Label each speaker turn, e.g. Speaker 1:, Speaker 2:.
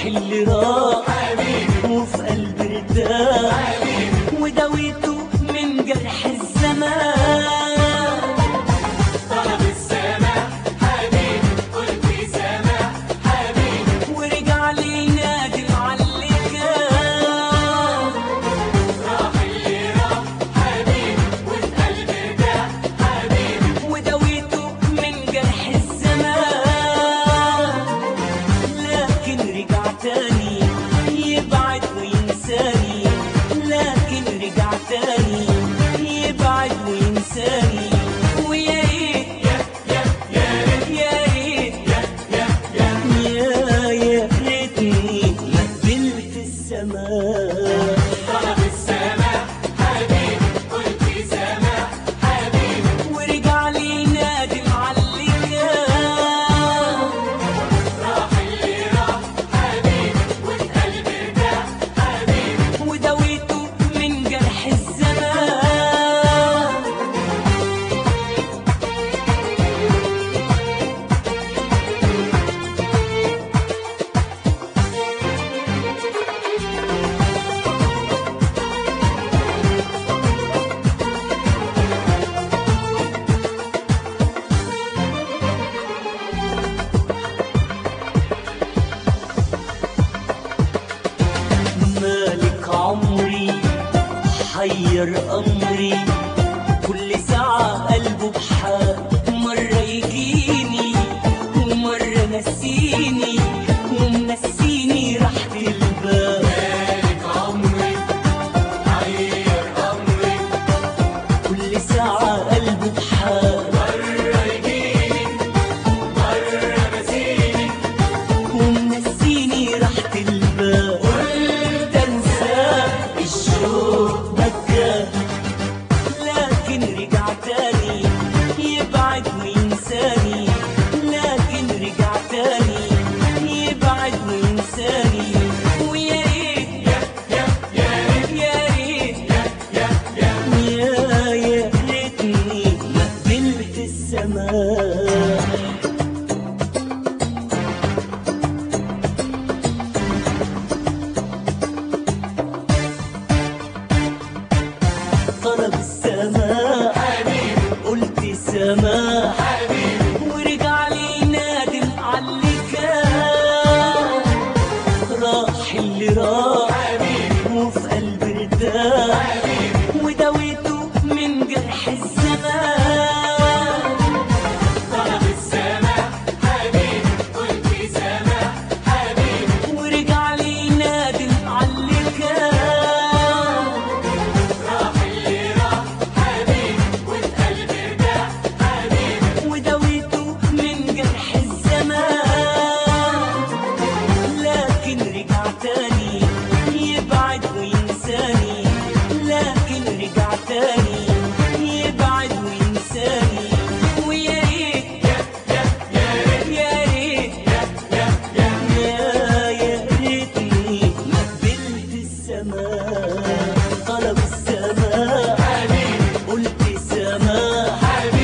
Speaker 1: اللي راح وفي قلبي ارتاح وداويته من جرح الزمان
Speaker 2: طلب السماح حبيبي قلت سماح حبيبي
Speaker 1: ورجع لي نادي معلقة
Speaker 2: راح اللي راح حبيبي وفي قلبي ارتاح حبيبي
Speaker 1: وداويته من جرح الزمان لكن رجع تاني يبعد وينساني لكن رجع تاني يبعد وينساني ويا ريت
Speaker 2: يا يا يا ريت
Speaker 1: يا ريت
Speaker 2: يا يا يا
Speaker 1: يا يا ريتني ما قبلت السماء
Speaker 2: طلب السماح حبيبي قلت سماح حبيبي
Speaker 1: ورجع لي نادي معلقة
Speaker 2: راح اللي راح حبيبي وفي قلبي ارتاح حبيبي
Speaker 1: وداويته من جرح الزمان مالك عمري حير أمري كل ساعة قلبه بحال مرة يجيني ومرة نسيني ومنسيني راحة البال
Speaker 2: مالك عمري حير أمري
Speaker 1: كل ساعة قلبه بحال
Speaker 2: مرة يجيني مرة نسيني
Speaker 1: ومنسيني راحة البال قلت انساه الشوق بكى لكن رجع تاني يبعد وينساني لكن رجع تاني يبعد وينساني ويا ريت
Speaker 2: يا يا يا ريت
Speaker 1: يا ريت
Speaker 2: يا يا يا
Speaker 1: يا يا ريتني ما قبلت السماء طلب السماء
Speaker 2: حبيبي
Speaker 1: قلت سماح
Speaker 2: حبيبي
Speaker 1: ورجع لي نادي معلقة راح اللي راح
Speaker 2: حبيبي
Speaker 1: وفي قلبي ارتاح
Speaker 2: حبيبي
Speaker 1: وداويته من جرح الزمان
Speaker 2: طلب السماح حبيبي قلت سماح حبيبي
Speaker 1: ورجع لي نادي معلقة
Speaker 2: راح اللي راح حبيبي وفي قلبي ارتاح حبيبي
Speaker 1: وداويته من جرح الزمان لكن رجع تاني يبعد وينساني لكن رجع تاني يبعد وينساني ويا ريت
Speaker 2: يا يا يا ريت
Speaker 1: يا ريت
Speaker 2: يا يا يا
Speaker 1: يا يا ريتني ما قبلت السماء طلب السماء
Speaker 2: حبيبي
Speaker 1: قلت سماح
Speaker 2: حبيبي